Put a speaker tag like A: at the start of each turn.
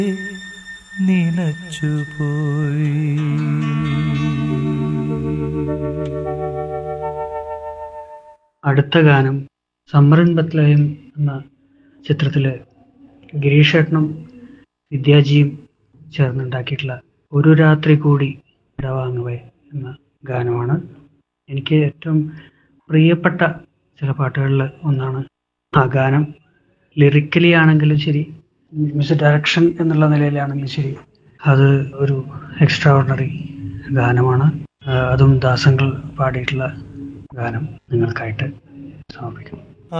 A: അടുത്ത ഗാനം സമ്മറിൻ ബത്ലയം എന്ന ചിത്രത്തില് ഗിരീഷേട്ടനും വിദ്യാജിയും ചേർന്നുണ്ടാക്കിയിട്ടുള്ള ഒരു രാത്രി കൂടി ഇടവാങ്ങുവേ എന്ന ഗാനമാണ് എനിക്ക് ഏറ്റവും പ്രിയപ്പെട്ട ചില പാട്ടുകളിൽ ഒന്നാണ് ആ ഗാനം ലിറിക്കലി ആണെങ്കിലും ശരി മ്യൂസിക് ഡയറക്ഷൻ എന്നുള്ള നിലയിലാണെങ്കിലും ശരി അത് ഒരു എക്സ്ട്രാ ഓർഡിനറി ഗാനമാണ് ആ, അതും ദാസങ്ങൾ പാടിയിട്ടുള്ള ഗാനം നിങ്ങൾക്കായിട്ട് സമർപ്പിക്കുന്നു